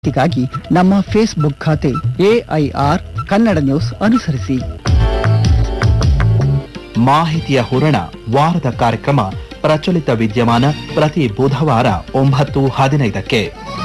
ಮಾಹಿತಿಗಾಗಿ ನಮ್ಮ ಫೇಸ್ಬುಕ್ ಖಾತೆ ಎಐಆರ್ ಕನ್ನಡ ನ್ಯೂಸ್ ಅನುಸರಿಸಿ ಮಾಹಿತಿಯ ಹೂರಣ ವಾರದ ಕಾರ್ಯಕ್ರಮ ಪ್ರಚಲಿತ ವಿದ್ಯಮಾನ ಪ್ರತಿ ಬುಧವಾರ ಒಂಬತ್ತು ಹದಿನೈದಕ್ಕೆ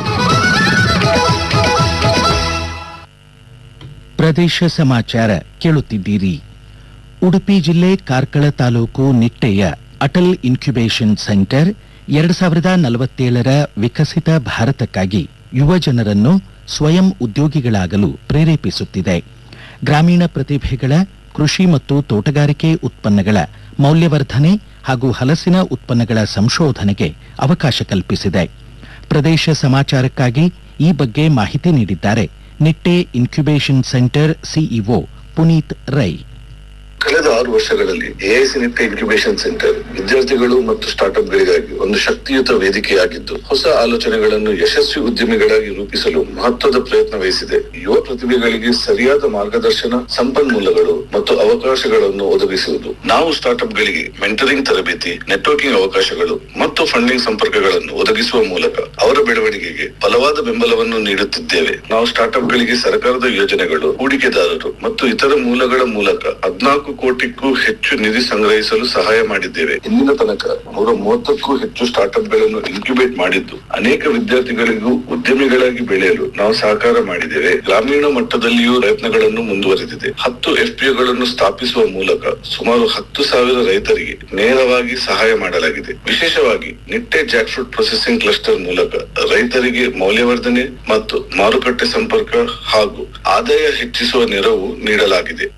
ಪ್ರದೇಶ ಸಮಾಚಾರ ಕೇಳುತ್ತಿದ್ದೀರಿ ಉಡುಪಿ ಜಿಲ್ಲೆ ಕಾರ್ಕಳ ತಾಲೂಕು ನಿಟ್ಟೆಯ ಅಟಲ್ ಇನ್ಕ್ಯುಬೇಷನ್ ಸೆಂಟರ್ ಎರಡು ಸಾವಿರದ ನಲವತ್ತೇಳರ ವಿಕಸಿತ ಭಾರತಕ್ಕಾಗಿ ಯುವ ಜನರನ್ನು ಸ್ವಯಂ ಉದ್ಯೋಗಿಗಳಾಗಲು ಪ್ರೇರೇಪಿಸುತ್ತಿದೆ ಗ್ರಾಮೀಣ ಪ್ರತಿಭೆಗಳ ಕೃಷಿ ಮತ್ತು ತೋಟಗಾರಿಕೆ ಉತ್ಪನ್ನಗಳ ಮೌಲ್ಯವರ್ಧನೆ ಹಾಗೂ ಹಲಸಿನ ಉತ್ಪನ್ನಗಳ ಸಂಶೋಧನೆಗೆ ಅವಕಾಶ ಕಲ್ಪಿಸಿದೆ ಪ್ರದೇಶ ಸಮಾಚಾರಕ್ಕಾಗಿ ಈ ಬಗ್ಗೆ ಮಾಹಿತಿ ನೀಡಿದ್ದಾರೆ Nitte incubation centre CEO Puneeth Rai ಕಳೆದ ಆರು ವರ್ಷಗಳಲ್ಲಿ ಎಐಸಿ ನಿಟ್ಟೆ ಇನ್ಕ್ಯುಬೇಷನ್ ಸೆಂಟರ್ ವಿದ್ಯಾರ್ಥಿಗಳು ಮತ್ತು ಸ್ಟಾರ್ಟ್ಅಪ್ ಗಳಿಗಾಗಿ ಒಂದು ಶಕ್ತಿಯುತ ವೇದಿಕೆಯಾಗಿದ್ದು ಹೊಸ ಆಲೋಚನೆಗಳನ್ನು ಯಶಸ್ವಿ ಉದ್ಯಮಿಗಳಾಗಿ ರೂಪಿಸಲು ಮಹತ್ವದ ಪ್ರಯತ್ನ ವಹಿಸಿದೆ ಯುವ ಪ್ರತಿಭೆಗಳಿಗೆ ಸರಿಯಾದ ಮಾರ್ಗದರ್ಶನ ಸಂಪನ್ಮೂಲಗಳು ಮತ್ತು ಅವಕಾಶಗಳನ್ನು ಒದಗಿಸುವುದು ನಾವು ಸ್ಟಾರ್ಟ್ಅಪ್ ಗಳಿಗೆ ಮೆಂಟರಿಂಗ್ ತರಬೇತಿ ನೆಟ್ವರ್ಕಿಂಗ್ ಅವಕಾಶಗಳು ಮತ್ತು ಫಂಡಿಂಗ್ ಸಂಪರ್ಕಗಳನ್ನು ಒದಗಿಸುವ ಮೂಲಕ ಅವರ ಬೆಳವಣಿಗೆಗೆ ಬಲವಾದ ಬೆಂಬಲವನ್ನು ನೀಡುತ್ತಿದ್ದೇವೆ ನಾವು ಸ್ಟಾರ್ಟ್ಅಪ್ ಗಳಿಗೆ ಸರ್ಕಾರದ ಯೋಜನೆಗಳು ಹೂಡಿಕೆದಾರರು ಮತ್ತು ಇತರ ಮೂಲಗಳ ಮೂಲಕ ಹದಿನಾಲ್ಕು ಕೋಟಿಗೂ ಹೆಚ್ಚು ನಿಧಿ ಸಂಗ್ರಹಿಸಲು ಸಹಾಯ ಮಾಡಿದ್ದೇವೆ ಇಂದಿನ ತನಕ ನೂರ ಮೂವತ್ತಕ್ಕೂ ಹೆಚ್ಚು ಸ್ಟಾರ್ಟ್ಅಪ್ ಗಳನ್ನು ಇನ್ಕ್ಯುಬೇಟ್ ಮಾಡಿದ್ದು ಅನೇಕ ವಿದ್ಯಾರ್ಥಿಗಳಿಗೂ ಉದ್ಯಮಿಗಳಾಗಿ ಬೆಳೆಯಲು ನಾವು ಸಹಕಾರ ಮಾಡಿದ್ದೇವೆ ಗ್ರಾಮೀಣ ಮಟ್ಟದಲ್ಲಿಯೂ ಪ್ರಯತ್ನಗಳನ್ನು ಮುಂದುವರೆದಿದೆ ಹತ್ತು ಎಫ್ಪಿಒಗಳನ್ನು ಸ್ಥಾಪಿಸುವ ಮೂಲಕ ಸುಮಾರು ಹತ್ತು ಸಾವಿರ ರೈತರಿಗೆ ನೇರವಾಗಿ ಸಹಾಯ ಮಾಡಲಾಗಿದೆ ವಿಶೇಷವಾಗಿ Nitte jackfruit processing cluster ಮೂಲಕ ರೈತರಿಗೆ ಮೌಲ್ಯವರ್ಧನೆ ಮತ್ತು ಮಾರುಕಟ್ಟೆ ಸಂಪರ್ಕ ಹಾಗೂ ಆದಾಯ ಹೆಚ್ಚಿಸುವ ನೆರವು ನೀಡಲಾಗಿದೆ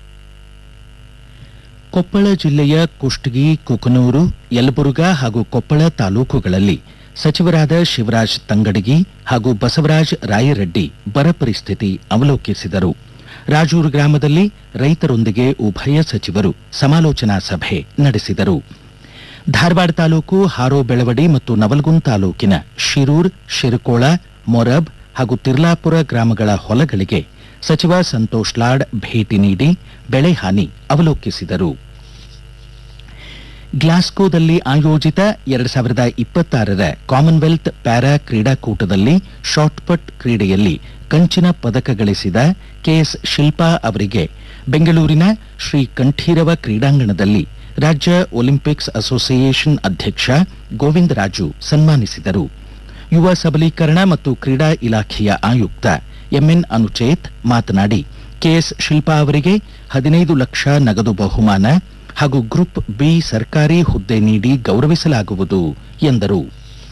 ಕೊಪ್ಪಳ ಜಿಲ್ಲೆಯ ಕುಷ್ಟಗಿ ಕುಕನೂರು ಯಲಬುರ್ಗಾ ಹಾಗೂ ಕೊಪ್ಪಳ ತಾಲೂಕುಗಳಲ್ಲಿ ಸಚಿವರಾದ ಶಿವರಾಜ್ ತಂಗಡಗಿ ಹಾಗೂ ಬಸವರಾಜ್ ರಾಯರೆಡ್ಡಿ ಬರ ಪರಿಸ್ಥಿತಿ ಅವಲೋಕಿಸಿದರು ರಾಜೂರು ಗ್ರಾಮದಲ್ಲಿ ರೈತರೊಂದಿಗೆ ಉಭಯ ಸಚಿವರು ಸಮಾಲೋಚನಾ ಸಭೆ ನಡೆಸಿದರು ಧಾರವಾಡ ತಾಲೂಕು ಹಾರೋಬೆಳವಡಿ ಮತ್ತು ನವಲಗುಂದ ತಾಲೂಕಿನ ಶಿರೂರ್ ಶಿರಕೋಳ ಮೊರಬ್ ಹಾಗೂ ತಿರ್ಲಾಪುರ ಗ್ರಾಮಗಳ ಹೊಲಗಳಿಗೆ ಸಚಿವ ಸಂತೋಷ್ ಲಾಡ್ ಭೇಟಿ ನೀಡಿ ಬೆಳೆ ಹಾನಿ ಅವಲೋಕಿಸಿದರು ಗ್ಲಾಸ್ಕೋದಲ್ಲಿ ಆಯೋಜಿತ ಎರಡು ಸಾವಿರದ ಇಪ್ಪತ್ತಾರರ ಕಾಮನ್ವೆಲ್ತ್ ಪ್ಯಾರಾ ಕ್ರೀಡಾಕೂಟದಲ್ಲಿ ಶಾಟ್ಪಟ್ ಕ್ರೀಡೆಯಲ್ಲಿ ಕಂಚಿನ ಪದಕ ಗಳಿಸಿದ ಕೆಎಸ್ ಶಿಲ್ಪಾ ಅವರಿಗೆ ಬೆಂಗಳೂರಿನ ಶ್ರೀ ಕಂಠೀರವ ಕ್ರೀಡಾಂಗಣದಲ್ಲಿ ರಾಜ್ಯ ಒಲಿಂಪಿಕ್ಸ್ ಅಸೋಸಿಯೇಷನ್ ಅಧ್ಯಕ್ಷ ಗೋವಿಂದ ರಾಜು ಸನ್ಮಾನಿಸಿದರು ಯುವ ಸಬಲೀಕರಣ ಮತ್ತು ಕ್ರೀಡಾ ಇಲಾಖೆಯ ಆಯುಕ್ತ ಎಂಎನ್ ಅನುಚೇತ್ ಮಾತನಾಡಿ ಕೆಎಸ್ ಶಿಲ್ಪಾ ಅವರಿಗೆ ಹದಿನೈದು ಲಕ್ಷ ನಗದು ಬಹುಮಾನ ಹಾಗೂ ಗ್ರೂಪ್ ಬಿ ಸರ್ಕಾರಿ ಹುದ್ದೆ ನೀಡಿ ಗೌರವಿಸಲಾಗುವುದು ಎಂದರು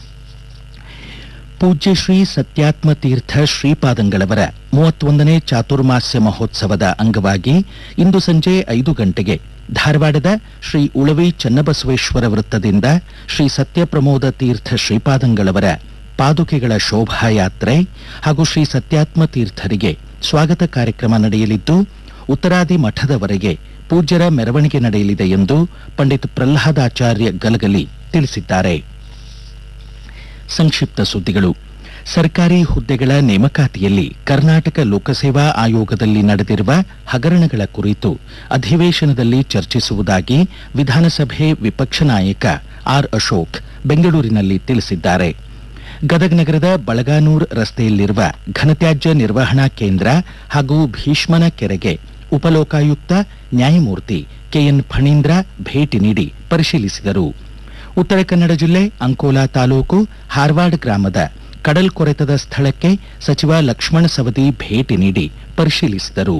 ಪೂಜ್ಯ ಶ್ರೀ ಸತ್ಯಾತ್ಮ ತೀರ್ಥ ಶ್ರೀಪಾದಂಗಳವರ ಮೂವತ್ತೊಂದನೇ ಚಾತುರ್ಮಾಸ್ಯ ಮಹೋತ್ಸವದ ಅಂಗವಾಗಿ ಇಂದು ಸಂಜೆ ಐದು ಗಂಟೆಗೆ ಧಾರವಾಡದ ಶ್ರೀ ಉಳವಿ ಚನ್ನಬಸವೇಶ್ವರ ವೃತ್ತದಿಂದ ಶ್ರೀ ಸತ್ಯಪ್ರಮೋದ ತೀರ್ಥ ಶ್ರೀಪಾದಂಗಳವರ ಪಾದುಕೆಗಳ ಶೋಭಾಯಾತ್ರೆ ಹಾಗೂ ಶ್ರೀ ಸತ್ಯಾತ್ಮ ತೀರ್ಥರಿಗೆ ಸ್ವಾಗತ ಕಾರ್ಯಕ್ರಮ ನಡೆಯಲಿದ್ದು ಉತ್ತರಾದಿ ಮಠದವರೆಗೆ ಪೂಜ್ಯರ ಮೆರವಣಿಗೆ ನಡೆಯಲಿದೆ ಎಂದು ಪಂಡಿತ್ ಪ್ರಹ್ಲಾದಾಚಾರ್ಯ ಗಲಗಲಿ ತಿಳಿಸಿದ್ದಾರೆ ಸಂಕ್ಷಿಪ್ತ ಸುದ್ದಿಗಳು ಸರ್ಕಾರಿ ಹುದ್ದೆಗಳ ನೇಮಕಾತಿಯಲ್ಲಿ ಕರ್ನಾಟಕ ಲೋಕಸೇವಾ ಆಯೋಗದಲ್ಲಿ ನಡೆದಿರುವ ಹಗರಣಗಳ ಕುರಿತು ಅಧಿವೇಶನದಲ್ಲಿ ಚರ್ಚಿಸುವುದಾಗಿ ವಿಧಾನಸಭೆ ವಿಪಕ್ಷ ನಾಯಕ ಆರ್ ಅಶೋಕ್ ಬೆಂಗಳೂರಿನಲ್ಲಿ ತಿಳಿಸಿದ್ದಾರೆ ಗದಗ ನಗರದ ಬಳಗಾನೂರ್ ರಸ್ತೆಯಲ್ಲಿರುವ ಘನತ್ಯಾಜ್ಯ ನಿರ್ವಹಣಾ ಕೇಂದ್ರ ಹಾಗೂ ಭೀಷ್ಮನ ಕೆರೆಗೆ ಉಪಲೋಕಾಯುಕ್ತ ನ್ಯಾಯಮೂರ್ತಿ ಕೆಎನ್ ಫಣೀಂದ್ರ ಭೇಟಿ ನೀಡಿ ಪರಿಶೀಲಿಸಿದರು ಉತ್ತರ ಕನ್ನಡ ಜಿಲ್ಲೆ ಅಂಕೋಲಾ ತಾಲೂಕು ಹಾರ್ವಾಡ್ ಗ್ರಾಮದ ಕಡಲ್ ಕೊರೆತದ ಸ್ಥಳಕ್ಕೆ ಸಚಿವ ಲಕ್ಷ್ಮಣ ಸವದಿ ಭೇಟಿ ನೀಡಿ ಪರಿಶೀಲಿಸಿದರು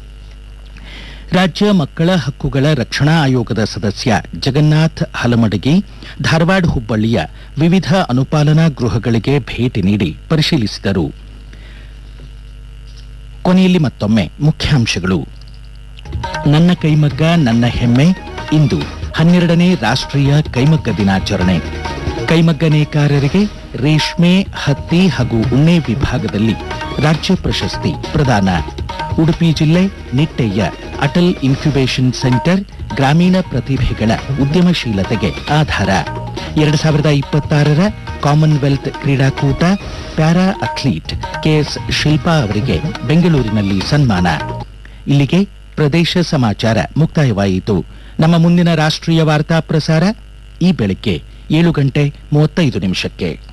ರಾಜ್ಯ ಮಕ್ಕಳ ಹಕ್ಕುಗಳ ರಕ್ಷಣಾ ಆಯೋಗದ ಸದಸ್ಯ ಜಗನ್ನಾಥ್ ಹಲಮಡಗಿ ಧಾರವಾಡ ಹುಬ್ಬಳ್ಳಿಯ ವಿವಿಧ ಅನುಪಾಲನಾ ಗೃಹಗಳಿಗೆ ಭೇಟಿ ನೀಡಿ ಪರಿಶೀಲಿಸಿದರು ಕೊನೆಯಲ್ಲಿ ಮತ್ತೊಮ್ಮೆ ಮುಖ್ಯಾಂಶಗಳು ನನ್ನ ಕೈಮಗ್ಗ ನನ್ನ ಹೆಮ್ಮೆ ಇಂದು ಹನ್ನೆರಡನೇ ರಾಷ್ಟ್ರೀಯ ಕೈಮಗ್ಗ ದಿನಾಚರಣೆ ಕೈಮಗ್ಗ ನೇಕಾರರಿಗೆ ರೇಷ್ಮೆ ಹತ್ತಿ ಹಾಗೂ ಉಣ್ಣೆ ವಿಭಾಗದಲ್ಲಿ ರಾಜ್ಯ ಪ್ರಶಸ್ತಿ ಪ್ರದಾನ ಉಡುಪಿ ಜಿಲ್ಲೆ ನಿಟ್ಟೆಯ ಅಟಲ್ ಇನ್ಕ್ಯುಬೇಷನ್ ಸೆಂಟರ್ ಗ್ರಾಮೀಣ ಪ್ರತಿಭೆಗಳ ಉದ್ಯಮಶೀಲತೆಗೆ ಆಧಾರ ಎರಡು ಸಾವಿರದ ಇಪ್ಪತ್ತಾರರ ಕಾಮನ್ವೆಲ್ತ್ ಕ್ರೀಡಾಕೂಟ ಪ್ಯಾರಾ ಅಥ್ಲೀಟ್ ಕೆಎಸ್ ಶಿಲ್ಪಾ ಅವರಿಗೆ ಬೆಂಗಳೂರಿನಲ್ಲಿ ಸನ್ಮಾನ ಇಲ್ಲಿಗೆ ಪ್ರದೇಶ ಸಮಾಚಾರ ಮುಕ್ತಾಯವಾಯಿತು ನಮ್ಮ ಮುಂದಿನ ರಾಷ್ಟ್ರೀಯ ವಾರ್ತಾ ಪ್ರಸಾರ ಈ ಬೆಳಗ್ಗೆ ಏಳು ಗಂಟೆ ಮೂವತ್ತೈದು ನಿಮಿಷಕ್ಕೆ